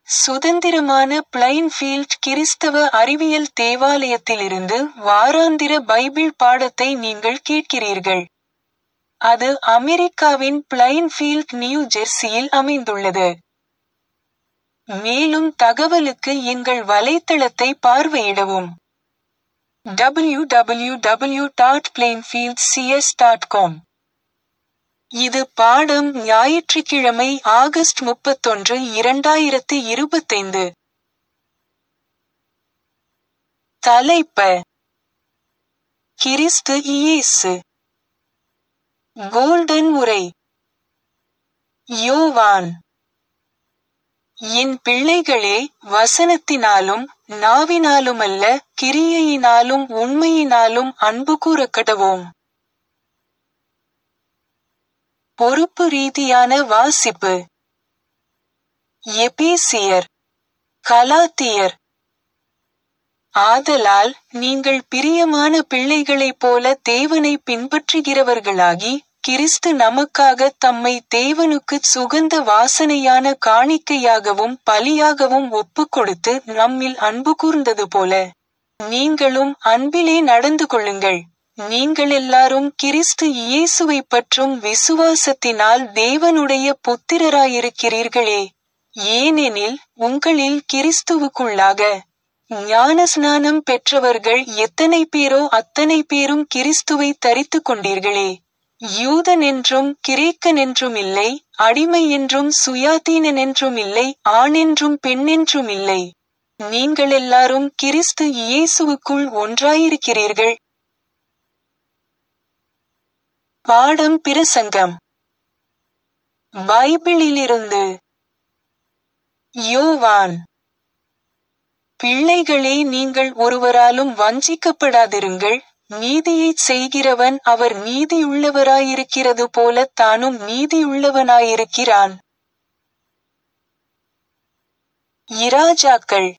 சுதந்திரமான பிளைன்ஃபீல்ட் கிறிஸ்தவ அறிவியல் தேவாலயத்திலிருந்து வாராந்திர பைபிள் பாடத்தை நீங்கள் கேட்கிறீர்கள். அது அமெரிக்காவின் பிளைன்ஃபீல்ட் நியூ ஜெர்சியில் அமைந்துள்ளது. மேலும் தகவலுக்கு எங்கள் வலைத்தளத்தை பார்வையிடவும். www.plainfieldcs.com இது பாடம் ஞாயிற்றுக்கிழமை ஆகஸ்ட் முப்பத்தொன்று இரண்டாயிரத்து இருபத்தைந்து. தலைப்ப கிறிஸ்து இயேசு கோல்டன் உரை யோவான் என் பிள்ளைகளே வசனத்தினாலும் நாவினாலுமல்ல கிரியையினாலும் உண்மையினாலும் அன்பு கூறக்கடவோம். பொறுப்பு ரீதியான வாசிப்பு எபேசியர் கலாத்தியர் ஆதலால் நீங்கள் பிரியமான பிள்ளைகளைப் போல தேவனை பின்பற்றுகிறவர்களாகி கிறிஸ்து நமக்காக தம்மை தேவனுக்குச் சுகந்த வாசனையான காணிக்கையாகவும் பலியாகவும் ஒப்புக்கொடுத்து நம்மில் அன்பு கூர்ந்தது போல நீங்களும் அன்பிலே நடந்து கொள்ளுங்கள் நீங்களெல்லாரும் கிறிஸ்து இயேசுவைப் பற்றும் விசுவாசத்தினால் தேவனுடைய புத்திரராயிருக்கிறீர்களே ஏனெனில் உங்களில் கிறிஸ்துவுக்குள்ளாக ஞானஸ்நானம் பெற்றவர்கள் எத்தனை பேரோ அத்தனை பேரும் கிறிஸ்துவை தரித்துக் கொண்டீர்களே யூதனென்றும் கிரேக்கனென்றும் இல்லை அடிமை என்றும் சுயாதீனனென்றும் இல்லை ஆணென்றும் பெண்ணென்றும் இல்லை நீங்களெல்லாரும் கிறிஸ்து இயேசுவுக்குள் ஒன்றாயிருக்கிறீர்கள் பாடம் பிரசங்கம் பைபிளிலிருந்து யோவான் பிள்ளைகளே நீங்கள் ஒருவராலும் வஞ்சிக்கப்படாதிருங்கள் நீதியைச் செய்கிறவன் அவர் நீதியுள்ளவராயிருக்கிறது போல தானும் நீதியுள்ளவனாயிருக்கிறான் இராஜாக்கள்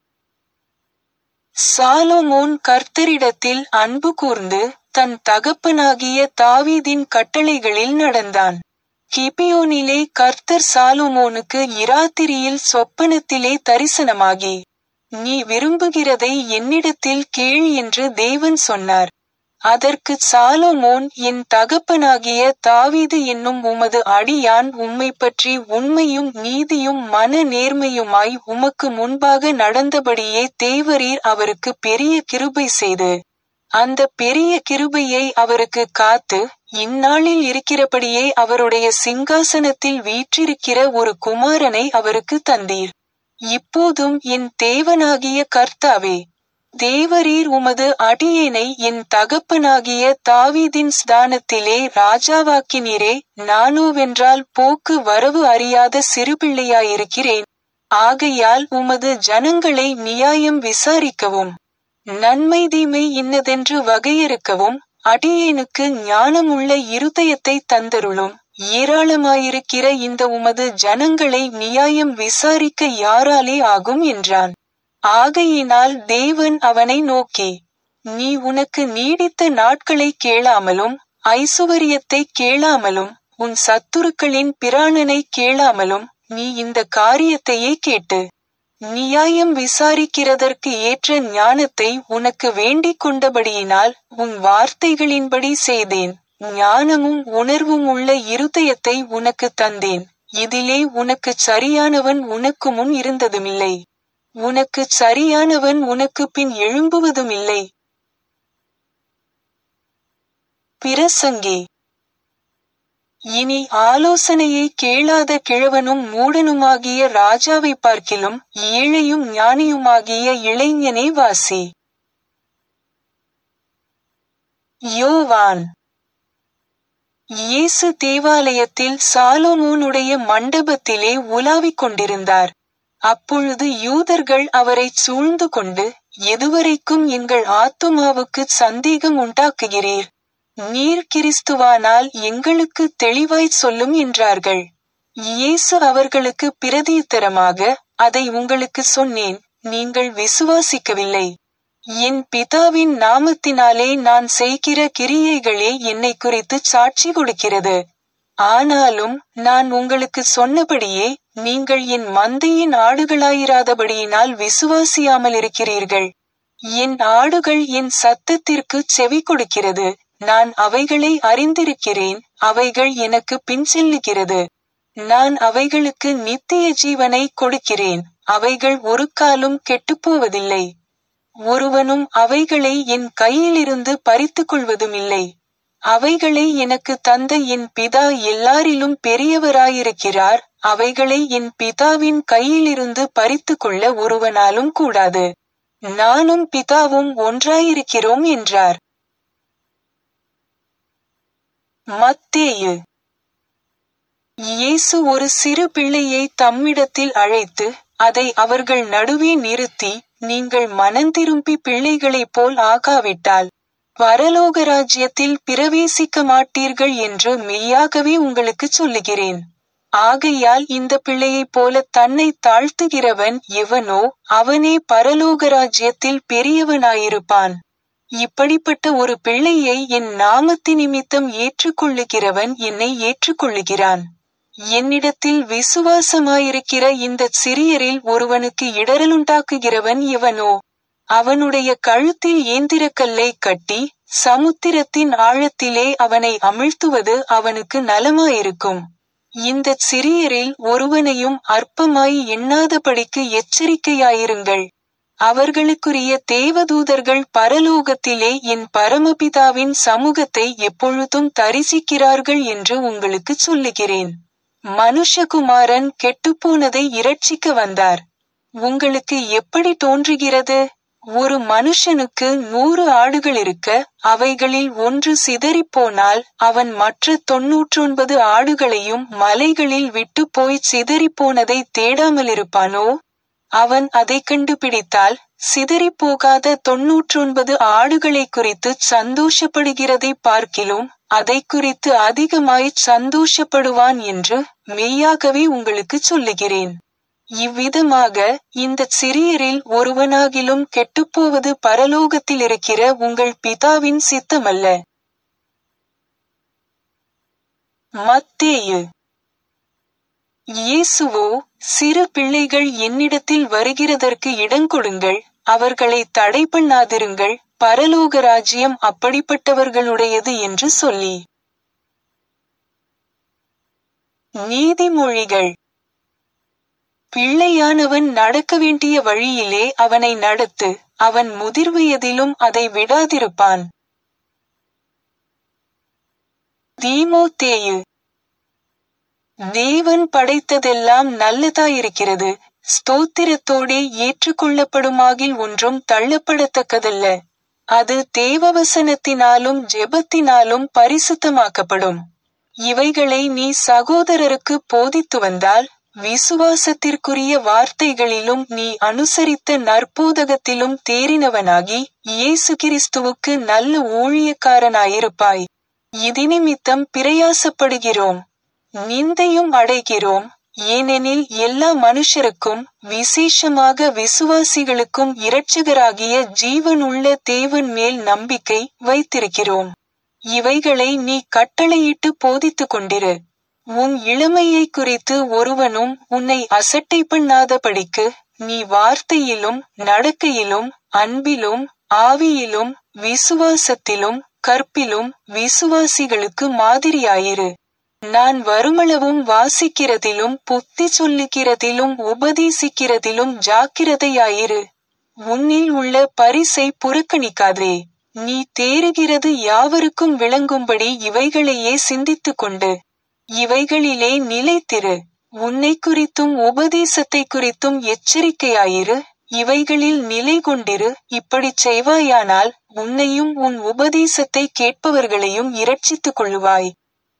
சாலோமோன் கர்த்தரிடத்தில் அன்பு கூர்ந்து தன் தகப்பனாகிய தாவீதின் கட்டளைகளில் நடந்தான் கிபியோனிலே கர்த்தர் சாலோமோனுக்கு இராத்திரியில் சொப்பனத்திலே தரிசனமாகி நீ விரும்புகிறதை என்னிடத்தில் கேள் என்று தேவன் சொன்னார் அதற்கு சாலோமோன் என் தகப்பனாகிய தாவீது என்னும் உமது அடியான் உம்மை பற்றி உண்மையும் நீதியும் மன நேர்மையுமாய் உமக்கு முன்பாக நடந்தபடியே தேவரீர் அவருக்கு பெரிய கிருபை செய்து அந்த பெரிய கிருபையை அவருக்கு காத்து இந்நாளில் இருக்கிறபடியே அவருடைய சிங்காசனத்தில் வீற்றிருக்கிற ஒரு குமாரனை அவருக்கு தந்தீர் இப்போதும் என் தேவனாகிய கர்த்தாவே தேவரீர் உமது அடியேனை என் தகப்பனாகிய தாவீதின் ஸ்தானத்திலே ராஜாவாக்கினீரே நானோவென்றால் போக்கு வரவு அறியாத சிறுபிள்ளையாயிருக்கிறேன் ஆகையால் உமது ஜனங்களை நியாயம் விசாரிக்கவும் நன்மை தீமை இன்னதென்று வகையறுக்கவும் அடியேனுக்கு ஞானமுள்ள இருதயத்தை தந்தருளும் ஏராளமாயிருக்கிற இந்த உமது ஜனங்களை நியாயம் விசாரிக்க யாராலே ஆகும் என்றான் ஆகையினால் தேவன் அவனை நோக்கி நீ உனக்கு நீடித்த நாட்களை கேளாமலும் ஐசுவரியத்தை கேளாமலும் உன் சத்துருக்களின் பிராணனை கேளாமலும் நீ இந்த காரியத்தையே கேட்டு நியாயம் விசாரிக்கிறதற்கு ஏற்ற ஞானத்தை உனக்கு வேண்டிக் கொண்டபடியினால் உன் வார்த்தைகளின்படி செய்தேன் ஞானமும் உணர்வும் உள்ள இருதயத்தை உனக்கு தந்தேன் இதிலே உனக்கு சரியானவன் உனக்கு முன் இருந்ததுமில்லை உனக்கு சரியானவன் உனக்கு பின் எழும்புவதுமில்லை பிரசங்கி இனி ஆலோசனையை கேளாத கிழவனும் மூடனுமாகிய ராஜாவை பார்க்கிலும் ஏழையும் ஞானியுமாகிய இளைஞனே வாசி யோவான் இயேசு தேவாலயத்தில் சாலோமோனுடைய மண்டபத்திலே உலாவிக் கொண்டிருந்தார் அப்பொழுது யூதர்கள் அவரைச் சூழ்ந்து கொண்டு எதுவரைக்கும் எங்கள் ஆத்துமாவுக்கு சந்தேகம் உண்டாக்குகிறீர் நீர் கிறிஸ்துவானால் எங்களுக்கு தெளிவாய்ச் சொல்லும் என்றார்கள் இயேசு அவர்களுக்கு பிரதியுத்தரமாக அதை உங்களுக்கு சொன்னேன் நீங்கள் விசுவாசிக்கவில்லை என் பிதாவின் நாமத்தினாலே நான் செய்கிற கிரியைகளே என்னை குறித்து சாட்சி கொடுக்கிறது ஆனாலும் நான் உங்களுக்கு சொன்னபடியே நீங்கள் என் மந்தையின் ஆடுகளாயிராதபடியினால் விசுவாசியாமல் இருக்கிறீர்கள் என் ஆடுகள் என் சத்தத்திற்கு செவி கொடுக்கிறது நான் அவைகளை அறிந்திருக்கிறேன் அவைகள் எனக்கு பின் செல்லுகிறது நான் அவைகளுக்கு நித்திய ஜீவனை கொடுக்கிறேன் அவைகள் ஒரு காலும் கெட்டுப்போவதில்லை ஒருவனும் அவைகளை என் கையிலிருந்து பறித்துக் கொள்வதுமில்லை அவைகளை எனக்கு தந்த என் பிதா எல்லாரிலும் பெரியவராயிருக்கிறார் அவைகளை என் பிதாவின் கையிலிருந்து பறித்துக் கொள்ள ஒருவனாலும் கூடாது நானும் பிதாவும் ஒன்றாயிருக்கிறோம் என்றார் மத்தேயு இயேசு ஒரு சிறு பிள்ளையை தம்மிடத்தில் அழைத்து அதை அவர்கள் நடுவே நிறுத்தி நீங்கள் மனந்திரும்பி பிள்ளைகளைப் போல் ஆகாவிட்டால் பரலோக ராஜ்யத்தில் பிரவேசிக்க மாட்டீர்கள் என்று மெய்யாகவே உங்களுக்கு சொல்லுகிறேன் ஆகையால் இந்த பிள்ளையைப் போல தன்னை தாழ்த்துகிறவன் எவனோ அவனே பரலோக ராஜ்யத்தில் பெரியவனாயிருப்பான் இப்படிப்பட்ட ஒரு பிள்ளையை என் நாமத்தி நிமித்தம் ஏற்றுக்கொள்ளுகிறவன் என்னை ஏற்றுக்கொள்ளுகிறான் என்னிடத்தில் விசுவாசமாயிருக்கிற இந்த சிறியரில் ஒருவனுக்கு இடரலுண்டாக்குகிறவன் எவனோ அவனுடைய கழுத்தில் ஏந்திரக்கல்லை கட்டி சமுத்திரத்தின் ஆழத்திலே அவனை அமிழ்த்துவது அவனுக்கு நலமாயிருக்கும் இந்த சிறியரில் ஒருவனையும் அற்பமாய் எண்ணாதபடிக்கு எச்சரிக்கையாயிருங்கள் அவர்களுக்குரிய தேவதூதர்கள் பரலோகத்திலே என் பரமபிதாவின் சமூகத்தை எப்பொழுதும் தரிசிக்கிறார்கள் என்று உங்களுக்கு சொல்லுகிறேன் மனுஷகுமாரன் கெட்டுப்போனதை இரட்சிக்க வந்தார் உங்களுக்கு எப்படி தோன்றுகிறது ஒரு மனுஷனுக்கு நூறு ஆடுகள் இருக்க அவைகளில் ஒன்று சிதறிப்போனால் அவன் மற்ற தொன்னூற்றொன்பது ஆடுகளையும் மலைகளில் விட்டு போய் சிதறிப்போனதை தேடாமலிருப்பானோ அவன் அதை கண்டுபிடித்தால் சிதறிப்போகாத தொன்னூற்றொன்பது ஆடுகளை குறித்து சந்தோஷப்படுகிறதை பார்க்கிலும் அதை குறித்து அதிகமாய் சந்தோஷப்படுவான் என்று மெய்யாகவே உங்களுக்கு சொல்லுகிறேன் இவ்விதமாக இந்த சிறியரில் ஒருவனாகிலும் கெட்டுப்போவது பரலோகத்தில் இருக்கிற உங்கள் பிதாவின் சித்தமல்ல மத்தேயு இயேசுவோ சிறு பிள்ளைகள் என்னிடத்தில் வருகிறதற்கு இடங்கொடுங்கள் அவர்களை தடை பண்ணாதிருங்கள் பரலோக ராஜ்யம் அப்படிப்பட்டவர்களுடையது என்று சொல்லி நீதிமொழிகள் பிள்ளையானவன் நடக்க வேண்டிய வழியிலே அவனை நடத்து அவன் முதிர்வயதிலும் அதை விடாதிருப்பான் தீமோத்தேயு தேவன் படைத்ததெல்லாம் நல்லதாயிருக்கிறது ஸ்தோத்திரத்தோடே ஏற்றுக்கொள்ளப்படுமாகில் ஒன்றும் தள்ளப்படத்தக்கதல்ல அது தேவவசனத்தினாலும் ஜெபத்தினாலும் பரிசுத்தமாக்கப்படும் இவைகளை நீ சகோதரருக்கு போதித்து வந்தால் விசுவாசத்திற்குரிய வார்த்தைகளிலும் நீ அனுசரித்த நற்போதகத்திலும் தேறினவனாகி இயேசு கிறிஸ்துவுக்கு நல்ல ஊழியக்காரனாயிருப்பாய் இதினிமித்தம் பிரயாசப்படுகிறோம் நிந்தையும் அடைகிறோம் ஏனெனில் எல்லா மனுஷருக்கும் விசேஷமாக விசுவாசிகளுக்கும் இரட்சகராகிய ஜீவனுள்ள தேவன் மேல் நம்பிக்கை வைத்திருக்கிறோம் இவைகளை நீ கட்டளையிட்டு போதித்துக் கொண்டிரு உன் இளமையை குறித்து ஒருவனும் உன்னை அசட்டை பண்ணாதபடிக்கு நீ வார்த்தையிலும் நடக்கையிலும் அன்பிலும் ஆவியிலும் விசுவாசத்திலும் கற்பிலும் விசுவாசிகளுக்கு மாதிரியாயிரு நான் வருமளவும் வாசிக்கிறதிலும் புத்தி சொல்லுகிறதிலும் உபதேசிக்கிறதிலும் ஜாக்கிரதையாயிரு உன்னில் உள்ள பரிசை புறக்கணிக்காதே நீ தேறுகிறது யாவருக்கும் விளங்கும்படி இவைகளையே சிந்தித்துக் கொண்டு இவைகளிலே நிலைத்திரு உன்னை குறித்தும் உபதேசத்தை குறித்தும் எச்சரிக்கையாயிரு இவைகளில் நிலை கொண்டிரு இப்படிச் செய்வாயானால் உன்னையும் உன் உபதேசத்தை கேட்பவர்களையும் இரட்சித்துக் கொள்ளுவாய்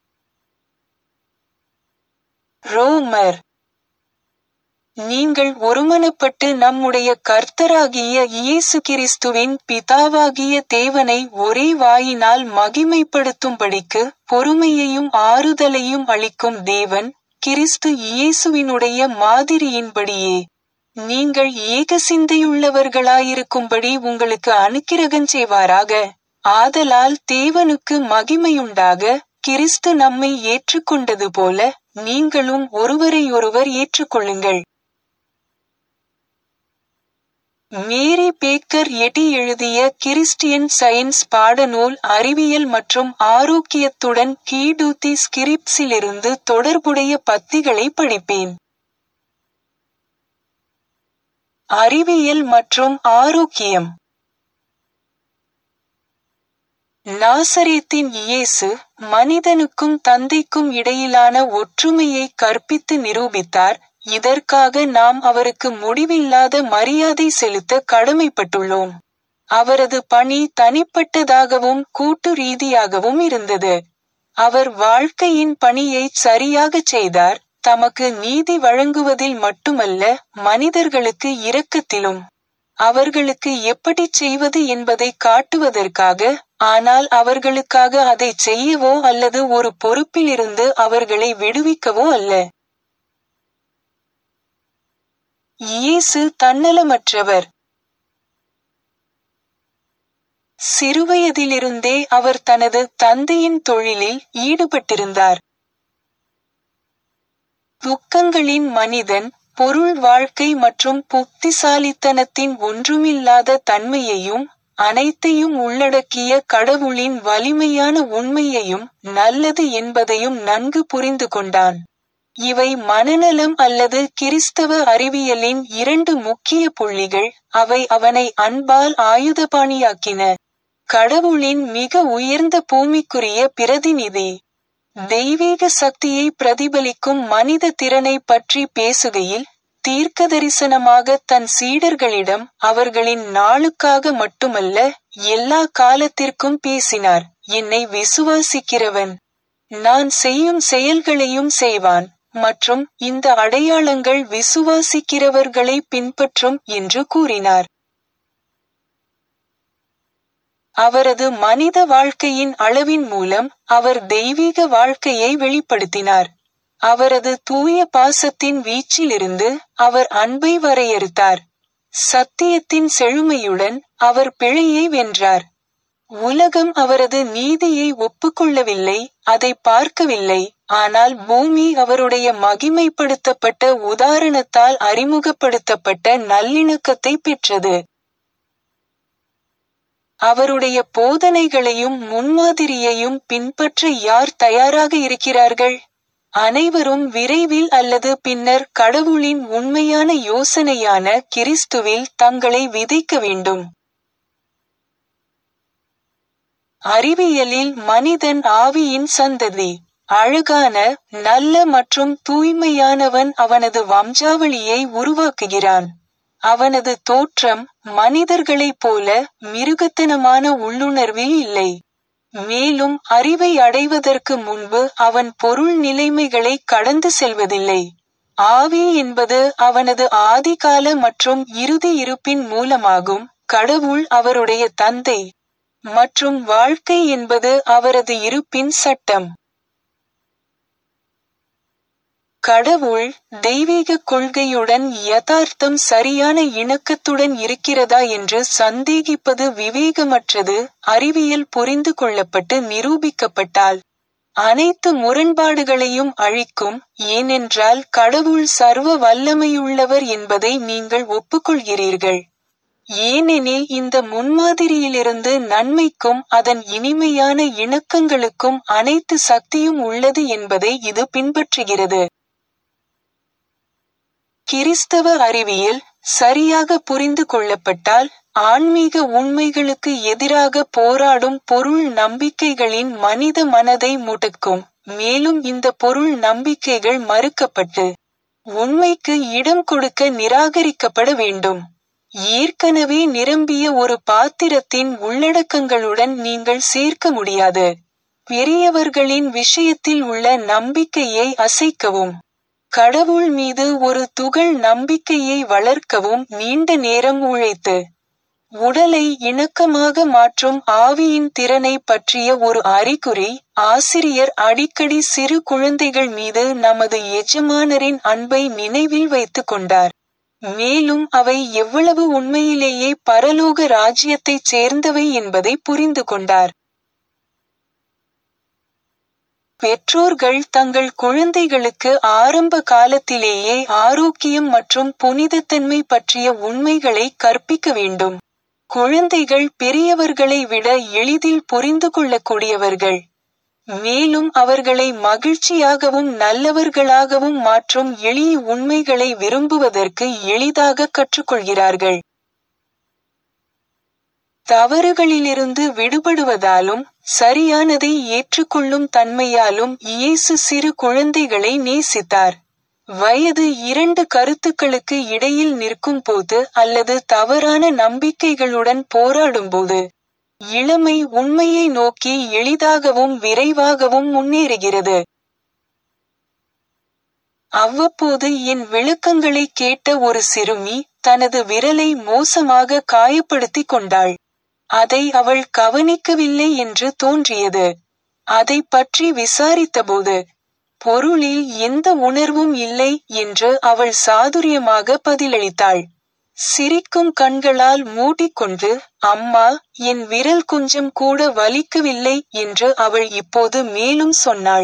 ரோமர் நீங்கள் ஒருமனப்பட்டு நம்முடைய கர்த்தராகிய இயேசு கிறிஸ்துவின் பிதாவாகிய தேவனை ஒரே வாயினால் மகிமைப்படுத்தும்படிக்கு பொறுமையையும் ஆறுதலையும் அளிக்கும் தேவன் கிறிஸ்து இயேசுவினுடைய மாதிரியின்படியே நீங்கள் ஏக சிந்தையுள்ளவர்களாயிருக்கும்படி உங்களுக்கு அனுக்கிரகம் செய்வாராக ஆதலால் தேவனுக்கு மகிமையுண்டாக கிறிஸ்து நம்மை ஏற்றுக்கொண்டது போல நீங்களும் ஒருவரையொருவர் ஏற்றுக்கொள்ளுங்கள் மேரி பேக்கர் எட்டி எழுதிய கிறிஸ்டியன் சயின்ஸ் பாடநூல் அறிவியல் மற்றும் ஆரோக்கியத்துடன் கீடூத்தி ஸ்கிரிப்ஸிலிருந்து தொடர்புடைய பத்திகளை படிப்பேன் அறிவியல் மற்றும் ஆரோக்கியம் நாசரேத்தின் இயேசு மனிதனுக்கும் தந்தைக்கும் இடையிலான ஒற்றுமையை கற்பித்து நிரூபித்தார் இதற்காக நாம் அவருக்கு முடிவில்லாத மரியாதை செலுத்த கடமைப்பட்டுள்ளோம் அவரது பணி தனிப்பட்டதாகவும் கூட்டு ரீதியாகவும் இருந்தது அவர் வாழ்க்கையின் பணியை சரியாகச் செய்தார் தமக்கு நீதி வழங்குவதில் மட்டுமல்ல மனிதர்களுக்கு இரக்கத்திலும் அவர்களுக்கு எப்படி செய்வது என்பதை காட்டுவதற்காக ஆனால் அவர்களுக்காக அதை செய்யவோ அல்லது ஒரு பொறுப்பிலிருந்து அவர்களை விடுவிக்கவோ அல்ல இயேசு தன்னலமற்றவர் சிறுவயதிலிருந்தே அவர் தனது தந்தையின் தொழிலில் ஈடுபட்டிருந்தார் துக்கங்களின் மனிதன் பொருள் வாழ்க்கை மற்றும் புத்திசாலித்தனத்தின் ஒன்றுமில்லாத தன்மையையும் அனைத்தையும் உள்ளடக்கிய கடவுளின் வலிமையான உண்மையையும் நல்லது என்பதையும் நன்கு புரிந்து கொண்டான் இவை மனநலம் அல்லது கிறிஸ்தவ அறிவியலின் இரண்டு முக்கிய புள்ளிகள் அவை அவனை அன்பால் ஆயுதபாணியாக்கின கடவுளின் மிக உயர்ந்த பூமிக்குரிய பிரதிநிதி தெய்வீக சக்தியை பிரதிபலிக்கும் மனித திறனை பற்றி பேசுகையில் தீர்க்கதரிசனமாக தன் சீடர்களிடம் அவர்களின் நாளுக்காக மட்டுமல்ல எல்லா காலத்திற்கும் பேசினார் என்னை விசுவாசிக்கிறவன் நான் செய்யும் செயல்களையும் செய்வான் மற்றும் இந்த அடையாளங்கள் விசுவாசிக்கிறவர்களை பின்பற்றும் என்று கூறினார் அவரது மனித வாழ்க்கையின் அளவின் மூலம் அவர் தெய்வீக வாழ்க்கையை வெளிப்படுத்தினார் அவரது தூய பாசத்தின் வீச்சிலிருந்து அவர் அன்பை வரையறுத்தார் சத்தியத்தின் செழுமையுடன் அவர் பிழையை வென்றார் உலகம் அவரது நீதியை ஒப்புக்கொள்ளவில்லை அதை பார்க்கவில்லை ஆனால் பூமி அவருடைய மகிமைப்படுத்தப்பட்ட உதாரணத்தால் அறிமுகப்படுத்தப்பட்ட நல்லிணக்கத்தை பெற்றது அவருடைய போதனைகளையும் முன்மாதிரியையும் பின்பற்ற யார் தயாராக இருக்கிறார்கள் அனைவரும் விரைவில் அல்லது பின்னர் கடவுளின் உண்மையான யோசனையான கிறிஸ்துவில் தங்களை விதைக்க வேண்டும் அறிவியலில் மனிதன் ஆவியின் சந்ததி அழகான நல்ல மற்றும் தூய்மையானவன் அவனது வம்சாவளியை உருவாக்குகிறான் அவனது தோற்றம் மனிதர்களைப் போல மிருகத்தனமான உள்ளுணர்வில் இல்லை மேலும் அறிவை அடைவதற்கு முன்பு அவன் பொருள் நிலைமைகளை கடந்து செல்வதில்லை ஆவி என்பது அவனது ஆதிகால மற்றும் இறுதி இருப்பின் மூலமாகும் கடவுள் அவருடைய தந்தை மற்றும் வாழ்க்கை என்பது அவரது இருப்பின் சட்டம் கடவுள் தெய்வீக கொள்கையுடன் யதார்த்தம் சரியான இணக்கத்துடன் இருக்கிறதா என்று சந்தேகிப்பது விவேகமற்றது அறிவியல் புரிந்து கொள்ளப்பட்டு நிரூபிக்கப்பட்டால் அனைத்து முரண்பாடுகளையும் அழிக்கும் ஏனென்றால் கடவுள் சர்வ வல்லமையுள்ளவர் என்பதை நீங்கள் ஒப்புக்கொள்கிறீர்கள் ஏனெனில் இந்த முன்மாதிரியிலிருந்து நன்மைக்கும் அதன் இனிமையான இணக்கங்களுக்கும் அனைத்து சக்தியும் உள்ளது என்பதை இது பின்பற்றுகிறது கிறிஸ்தவ அறிவியல் சரியாக புரிந்து கொள்ளப்பட்டால் ஆன்மீக உண்மைகளுக்கு எதிராக போராடும் பொருள் நம்பிக்கைகளின் மனித மனதை முடக்கும் மேலும் இந்த பொருள் நம்பிக்கைகள் மறுக்கப்பட்டு உண்மைக்கு இடம் கொடுக்க நிராகரிக்கப்பட வேண்டும் ஏற்கனவே நிரம்பிய ஒரு பாத்திரத்தின் உள்ளடக்கங்களுடன் நீங்கள் சேர்க்க முடியாது பெரியவர்களின் விஷயத்தில் உள்ள நம்பிக்கையை அசைக்கவும் கடவுள் மீது ஒரு துகள் நம்பிக்கையை வளர்க்கவும் நீண்ட நேரம் உழைத்து உடலை இணக்கமாக மாற்றும் ஆவியின் திறனை பற்றிய ஒரு அறிகுறி ஆசிரியர் அடிக்கடி சிறு குழந்தைகள் மீது நமது எஜமானரின் அன்பை நினைவில் வைத்துக் கொண்டார் மேலும் அவை எவ்வளவு உண்மையிலேயே பரலோக ராஜ்யத்தைச் சேர்ந்தவை என்பதை புரிந்து கொண்டார் பெற்றோர்கள் தங்கள் குழந்தைகளுக்கு ஆரம்ப காலத்திலேயே ஆரோக்கியம் மற்றும் புனிதத்தன்மை பற்றிய உண்மைகளை கற்பிக்க வேண்டும் குழந்தைகள் பெரியவர்களை விட எளிதில் புரிந்து கொள்ளக்கூடியவர்கள் மேலும் அவர்களை மகிழ்ச்சியாகவும் நல்லவர்களாகவும் மாற்றும் எளிய உண்மைகளை விரும்புவதற்கு எளிதாக கற்றுக்கொள்கிறார்கள் தவறுகளிலிருந்து விடுபடுவதாலும் சரியானதை ஏற்றுக்கொள்ளும் தன்மையாலும் இயேசு சிறு குழந்தைகளை நேசித்தார் வயது இரண்டு கருத்துக்களுக்கு இடையில் நிற்கும் போது அல்லது தவறான நம்பிக்கைகளுடன் போராடும்போது இளமை உண்மையை நோக்கி எளிதாகவும் விரைவாகவும் முன்னேறுகிறது அவ்வப்போது என் விளக்கங்களை கேட்ட ஒரு சிறுமி தனது விரலை மோசமாக காயப்படுத்திக் கொண்டாள் அதை அவள் கவனிக்கவில்லை என்று தோன்றியது அதை பற்றி விசாரித்தபோது பொருளில் எந்த உணர்வும் இல்லை என்று அவள் சாதுரியமாக பதிலளித்தாள் சிரிக்கும் கண்களால் மூடிக்கொண்டு அம்மா என் விரல் கொஞ்சம் கூட வலிக்கவில்லை என்று அவள் இப்போது மேலும் சொன்னாள்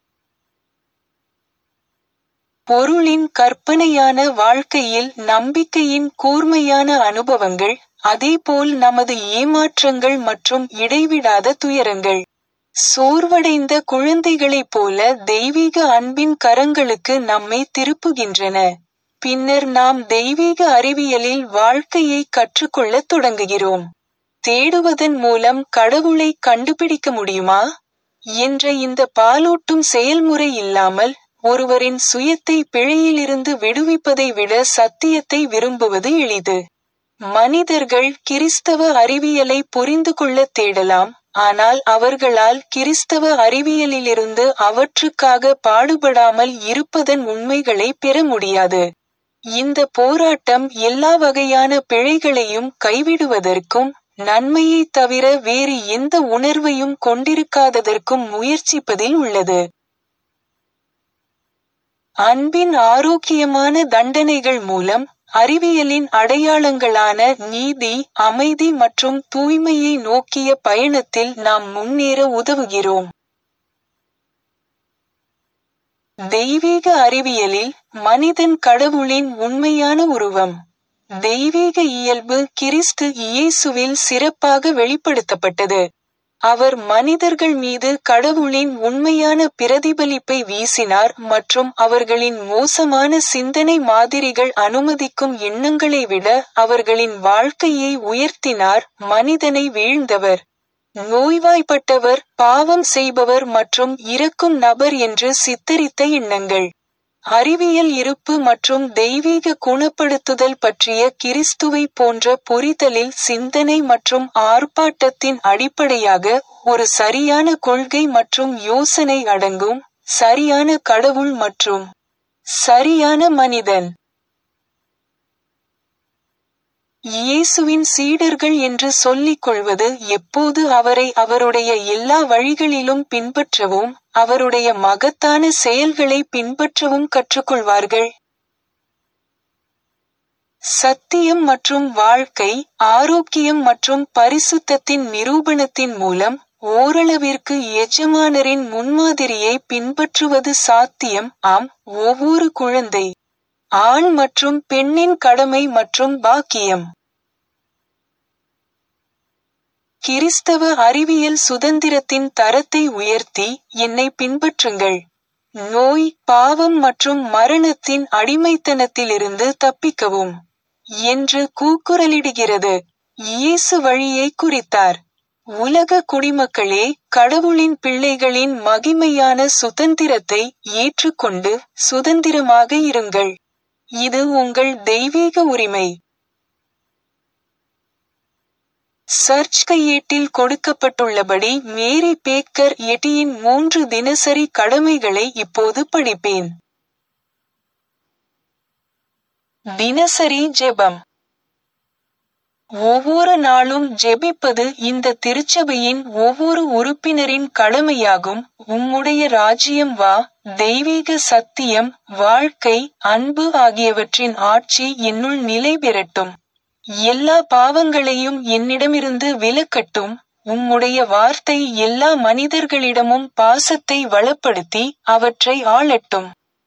பொருளின் கற்பனையான வாழ்க்கையில் நம்பிக்கையின் கூர்மையான அனுபவங்கள் அதேபோல் நமது ஏமாற்றங்கள் மற்றும் இடைவிடாத துயரங்கள் சோர்வடைந்த குழந்தைகளைப் போல தெய்வீக அன்பின் கரங்களுக்கு நம்மை திருப்புகின்றன பின்னர் நாம் தெய்வீக அறிவியலில் வாழ்க்கையை கற்றுக்கொள்ளத் தொடங்குகிறோம் தேடுவதன் மூலம் கடவுளை கண்டுபிடிக்க முடியுமா என்ற இந்த பாலூட்டும் செயல்முறை இல்லாமல் ஒருவரின் சுயத்தை பிழையிலிருந்து விடுவிப்பதை விட சத்தியத்தை விரும்புவது எளிது மனிதர்கள் கிறிஸ்தவ அறிவியலை புரிந்து கொள்ள தேடலாம் ஆனால் அவர்களால் கிறிஸ்தவ அறிவியலிலிருந்து அவற்றுக்காக பாடுபடாமல் இருப்பதன் உண்மைகளை பெற முடியாது இந்த போராட்டம் எல்லா வகையான பிழைகளையும் கைவிடுவதற்கும் நன்மையை தவிர வேறு எந்த உணர்வையும் கொண்டிருக்காததற்கும் முயற்சிப்பதில் உள்ளது அன்பின் ஆரோக்கியமான தண்டனைகள் மூலம் அறிவியலின் அடையாளங்களான நீதி அமைதி மற்றும் தூய்மையை நோக்கிய பயணத்தில் நாம் முன்னேற உதவுகிறோம் தெய்வீக அறிவியலில் மனிதன் கடவுளின் உண்மையான உருவம் தெய்வீக இயல்பு கிறிஸ்து இயேசுவில் சிறப்பாக வெளிப்படுத்தப்பட்டது அவர் மனிதர்கள் மீது கடவுளின் உண்மையான பிரதிபலிப்பை வீசினார் மற்றும் அவர்களின் மோசமான சிந்தனை மாதிரிகள் அனுமதிக்கும் எண்ணங்களை விட அவர்களின் வாழ்க்கையை உயர்த்தினார் மனிதனை வீழ்ந்தவர் நோய்வாய்ப்பட்டவர் பாவம் செய்பவர் மற்றும் இறக்கும் நபர் என்று சித்தரித்த எண்ணங்கள் அறிவியல் இருப்பு மற்றும் தெய்வீக குணப்படுத்துதல் பற்றிய கிறிஸ்துவை போன்ற புரிதலில் சிந்தனை மற்றும் ஆர்ப்பாட்டத்தின் அடிப்படையாக ஒரு சரியான கொள்கை மற்றும் யோசனை அடங்கும் சரியான கடவுள் மற்றும் சரியான மனிதன் இயேசுவின் சீடர்கள் என்று சொல்லிக் கொள்வது எப்போது அவரை அவருடைய எல்லா வழிகளிலும் பின்பற்றவும் அவருடைய மகத்தான செயல்களை பின்பற்றவும் கற்றுக்கொள்வார்கள் சத்தியம் மற்றும் வாழ்க்கை ஆரோக்கியம் மற்றும் பரிசுத்தத்தின் நிரூபணத்தின் மூலம் ஓரளவிற்கு எஜமானரின் முன்மாதிரியை பின்பற்றுவது சாத்தியம் ஆம் ஒவ்வொரு குழந்தை ஆண் மற்றும் பெண்ணின் கடமை மற்றும் பாக்கியம் கிறிஸ்தவ அறிவியல் சுதந்திரத்தின் தரத்தை உயர்த்தி என்னை பின்பற்றுங்கள் நோய் பாவம் மற்றும் மரணத்தின் அடிமைத்தனத்திலிருந்து தப்பிக்கவும் என்று கூக்குரலிடுகிறது இயேசு வழியை குறித்தார் உலக குடிமக்களே கடவுளின் பிள்ளைகளின் மகிமையான சுதந்திரத்தை ஏற்றுக்கொண்டு சுதந்திரமாக இருங்கள் இது உங்கள் தெய்வீக உரிமை சர்ச் கையேட்டில் கொடுக்கப்பட்டுள்ளபடி மேரி பேக்கர் எட்டியின் மூன்று தினசரி கடமைகளை இப்போது படிப்பேன் தினசரி ஜெபம் ஒவ்வொரு நாளும் ஜெபிப்பது இந்த திருச்சபையின் ஒவ்வொரு உறுப்பினரின் கடமையாகும் உம்முடைய ராஜ்யம் வா தெய்வீக சத்தியம் வாழ்க்கை அன்பு ஆகியவற்றின் ஆட்சி என்னுள் நிலை பெறட்டும் எல்லா பாவங்களையும் என்னிடமிருந்து விலக்கட்டும் உம்முடைய வார்த்தை எல்லா மனிதர்களிடமும் பாசத்தை வளப்படுத்தி அவற்றை ஆளட்டும்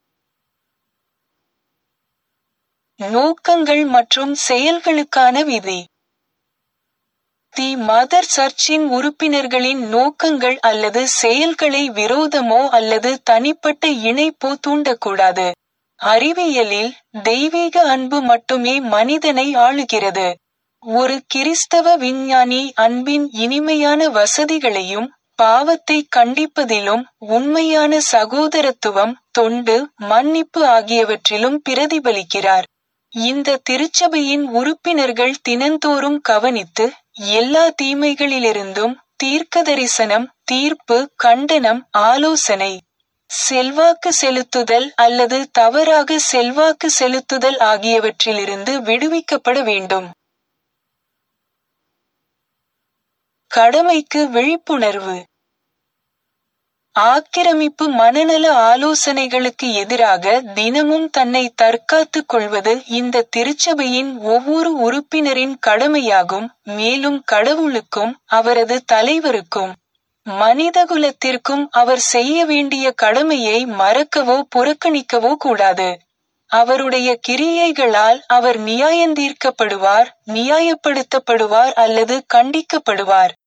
நோக்கங்கள் மற்றும் செயல்களுக்கான விதி தி மதர் சர்ச்சின் உறுப்பினர்களின் நோக்கங்கள் அல்லது செயல்களை விரோதமோ அல்லது தனிப்பட்ட இணைப்போ தூண்டக்கூடாது அறிவியலில் தெய்வீக அன்பு மட்டுமே மனிதனை ஆளுகிறது ஒரு கிறிஸ்தவ விஞ்ஞானி அன்பின் இனிமையான வசதிகளையும் பாவத்தை கண்டிப்பதிலும் உண்மையான சகோதரத்துவம் தொண்டு மன்னிப்பு ஆகியவற்றிலும் பிரதிபலிக்கிறார் இந்த திருச்சபையின் உறுப்பினர்கள் தினந்தோறும் கவனித்து எல்லா தீமைகளிலிருந்தும் தீர்க்கதரிசனம் தீர்ப்பு கண்டனம் ஆலோசனை செல்வாக்கு செலுத்துதல் அல்லது தவறாக செல்வாக்கு செலுத்துதல் ஆகியவற்றிலிருந்து விடுவிக்கப்பட வேண்டும் கடமைக்கு விழிப்புணர்வு ஆக்கிரமிப்பு மனநல ஆலோசனைகளுக்கு எதிராக தினமும் தன்னை தற்காத்துக் கொள்வது இந்த திருச்சபையின் ஒவ்வொரு உறுப்பினரின் கடமையாகும் மேலும் கடவுளுக்கும் அவரது தலைவருக்கும் மனிதகுலத்திற்கும் அவர் செய்ய வேண்டிய கடமையை மறக்கவோ புறக்கணிக்கவோ கூடாது அவருடைய கிரியைகளால் அவர் நியாயந்தீர்க்கப்படுவார் நியாயப்படுத்தப்படுவார் அல்லது கண்டிக்கப்படுவார்